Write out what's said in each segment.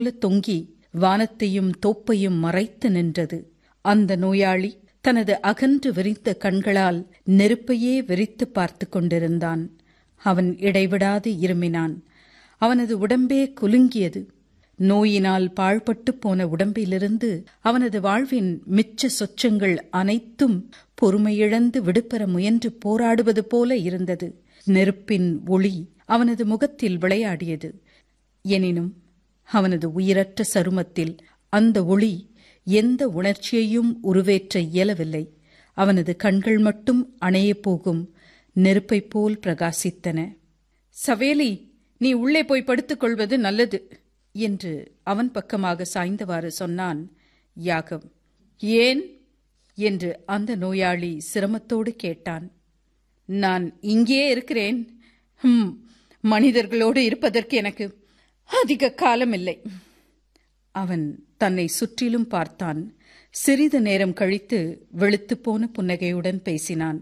போல தொங்கி வானத்தையும் தோப்பையும் மறைத்து நின்றது அந்த நோயாளி தனது அகன்று விரித்த கண்களால் நெருப்பையே விரித்து பார்த்து கொண்டிருந்தான் அவன் இடைவிடாது இருமினான் அவனது உடம்பே குலுங்கியது நோயினால் பாழ்பட்டு போன உடம்பிலிருந்து அவனது வாழ்வின் மிச்ச சொச்சங்கள் அனைத்தும் பொறுமையிழந்து விடுபெற முயன்று போராடுவது போல இருந்தது நெருப்பின் ஒளி அவனது முகத்தில் விளையாடியது எனினும் அவனது உயிரற்ற சருமத்தில் அந்த ஒளி எந்த உணர்ச்சியையும் உருவேற்ற இயலவில்லை அவனது கண்கள் மட்டும் அணையப் போகும் நெருப்பைப் போல் பிரகாசித்தன சவேலி நீ உள்ளே போய் படுத்துக் கொள்வது நல்லது என்று அவன் பக்கமாக சாய்ந்தவாறு சொன்னான் யாகம் ஏன் என்று அந்த நோயாளி சிரமத்தோடு கேட்டான் நான் இங்கே இருக்கிறேன் ஹம், மனிதர்களோடு இருப்பதற்கு எனக்கு அதிக காலம் இல்லை அவன் தன்னை சுற்றிலும் பார்த்தான் சிறிது நேரம் கழித்து வெளுத்துப்போன புன்னகையுடன் பேசினான்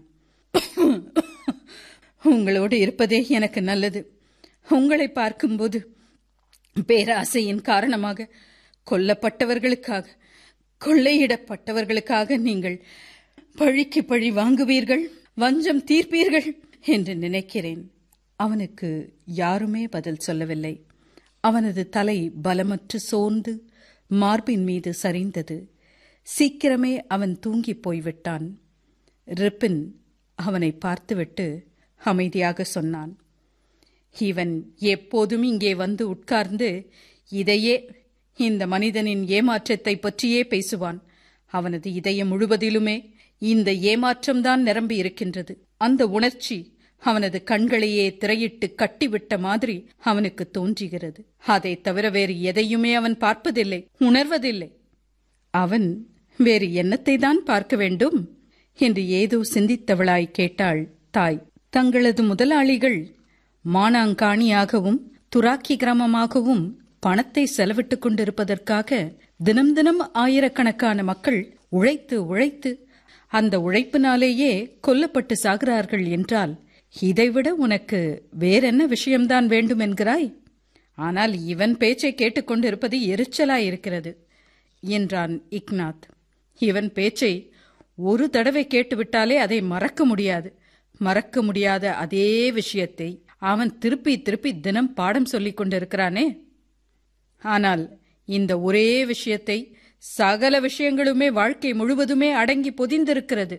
உங்களோடு இருப்பதே எனக்கு நல்லது உங்களை பார்க்கும்போது பேராசையின் காரணமாக கொல்லப்பட்டவர்களுக்காக கொள்ளையிடப்பட்டவர்களுக்காக நீங்கள் பழிக்கு பழி வாங்குவீர்கள் வஞ்சம் தீர்ப்பீர்கள் என்று நினைக்கிறேன் அவனுக்கு யாருமே பதில் சொல்லவில்லை அவனது தலை பலமற்று சோர்ந்து மார்பின் மீது சரிந்தது சீக்கிரமே அவன் தூங்கிப் போய்விட்டான் ரிப்பின் அவனை பார்த்துவிட்டு அமைதியாக சொன்னான் இவன் எப்போதும் இங்கே வந்து உட்கார்ந்து இதையே இந்த மனிதனின் ஏமாற்றத்தை பற்றியே பேசுவான் அவனது இதயம் முழுவதிலுமே இந்த ஏமாற்றம்தான் நிரம்பி இருக்கின்றது அந்த உணர்ச்சி அவனது கண்களையே திரையிட்டு கட்டிவிட்ட மாதிரி அவனுக்கு தோன்றுகிறது அதை தவிர வேறு எதையுமே அவன் பார்ப்பதில்லை உணர்வதில்லை அவன் வேறு என்னத்தை தான் பார்க்க வேண்டும் என்று ஏதோ சிந்தித்தவளாய் கேட்டாள் தாய் தங்களது முதலாளிகள் மானாங்காணியாகவும் துராக்கி கிராமமாகவும் பணத்தை செலவிட்டுக் கொண்டிருப்பதற்காக தினம் தினம் ஆயிரக்கணக்கான மக்கள் உழைத்து உழைத்து அந்த உழைப்பினாலேயே கொல்லப்பட்டு சாகிறார்கள் என்றால் இதைவிட உனக்கு வேறென்ன விஷயம்தான் வேண்டும் என்கிறாய் ஆனால் இவன் பேச்சை கேட்டுக்கொண்டிருப்பது எரிச்சலாயிருக்கிறது என்றான் இக்னாத் இவன் பேச்சை ஒரு தடவை கேட்டுவிட்டாலே அதை மறக்க முடியாது மறக்க முடியாத அதே விஷயத்தை அவன் திருப்பி திருப்பி தினம் பாடம் சொல்லிக் கொண்டிருக்கிறானே ஆனால் இந்த ஒரே விஷயத்தை சகல விஷயங்களுமே வாழ்க்கை முழுவதுமே அடங்கி பொதிந்திருக்கிறது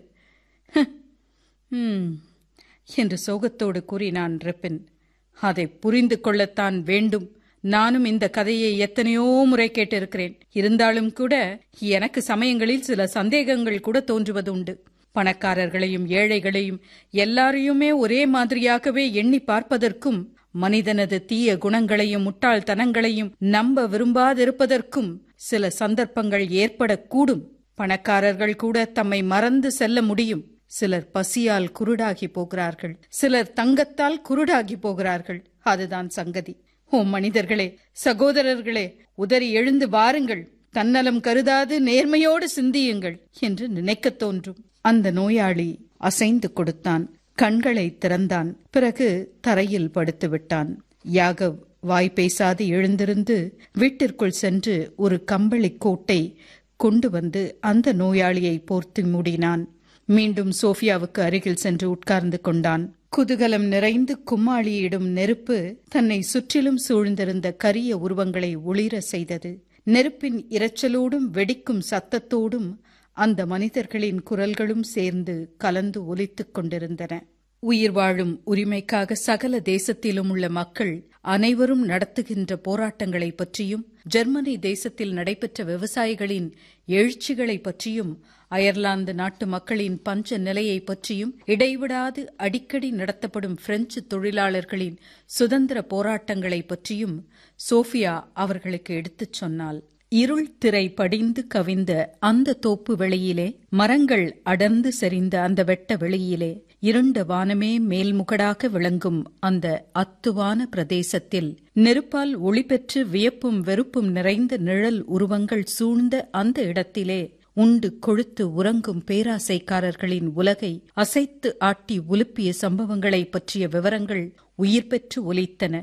"ஹம்," என்று சோகத்தோடு கூறினான் ரெப்பின் அதை புரிந்து கொள்ளத்தான் வேண்டும் நானும் இந்த கதையை எத்தனையோ முறை கேட்டிருக்கிறேன் இருந்தாலும் கூட எனக்கு சமயங்களில் சில சந்தேகங்கள் கூட தோன்றுவது உண்டு பணக்காரர்களையும் ஏழைகளையும் எல்லாரையுமே ஒரே மாதிரியாகவே எண்ணி பார்ப்பதற்கும் மனிதனது தீய குணங்களையும் முட்டாள்தனங்களையும் நம்ப விரும்பாதிருப்பதற்கும் சில சந்தர்ப்பங்கள் ஏற்படக்கூடும் பணக்காரர்கள் கூட தம்மை மறந்து செல்ல முடியும் சிலர் பசியால் குருடாகி போகிறார்கள் சிலர் தங்கத்தால் குருடாகி போகிறார்கள் அதுதான் சங்கதி ஓ மனிதர்களே சகோதரர்களே உதறி எழுந்து வாருங்கள் தன்னலம் கருதாது நேர்மையோடு சிந்தியுங்கள் என்று நினைக்கத் தோன்றும் அந்த நோயாளி அசைந்து கொடுத்தான் கண்களை திறந்தான் பிறகு தரையில் படுத்து விட்டான் யாகவ் வாய் பேசாது எழுந்திருந்து வீட்டிற்குள் சென்று ஒரு கம்பளிக் கோட்டை கொண்டு வந்து அந்த நோயாளியை போர்த்து மூடினான் மீண்டும் சோஃபியாவுக்கு அருகில் சென்று உட்கார்ந்து கொண்டான் குதூகலம் நிறைந்து கும்மாளியிடும் நெருப்பு தன்னை சுற்றிலும் சூழ்ந்திருந்த கரிய உருவங்களை ஒளிர செய்தது நெருப்பின் இரைச்சலோடும் வெடிக்கும் சத்தத்தோடும் அந்த மனிதர்களின் குரல்களும் சேர்ந்து கலந்து ஒலித்துக் கொண்டிருந்தன உயிர் வாழும் உரிமைக்காக சகல தேசத்திலும் உள்ள மக்கள் அனைவரும் நடத்துகின்ற போராட்டங்களை பற்றியும் ஜெர்மனி தேசத்தில் நடைபெற்ற விவசாயிகளின் எழுச்சிகளை பற்றியும் அயர்லாந்து நாட்டு மக்களின் பஞ்ச நிலையை பற்றியும் இடைவிடாது அடிக்கடி நடத்தப்படும் பிரெஞ்சு தொழிலாளர்களின் சுதந்திர போராட்டங்களை பற்றியும் சோஃபியா அவர்களுக்கு எடுத்துச் சொன்னாள் இருள் திரை படிந்து கவிந்த அந்த தோப்பு வெளியிலே மரங்கள் அடர்ந்து செறிந்த அந்த வெட்ட வெளியிலே இருண்ட வானமே மேல்முகடாக விளங்கும் அந்த அத்துவான பிரதேசத்தில் நெருப்பால் ஒளிபெற்று வியப்பும் வெறுப்பும் நிறைந்த நிழல் உருவங்கள் சூழ்ந்த அந்த இடத்திலே உண்டு கொழுத்து உறங்கும் பேராசைக்காரர்களின் உலகை அசைத்து ஆட்டி உலுப்பிய சம்பவங்களைப் பற்றிய விவரங்கள் உயிர் பெற்று ஒலித்தன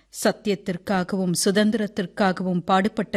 சத்தியத்திற்காகவும் சுதந்திரத்திற்காகவும் பாடுபட்ட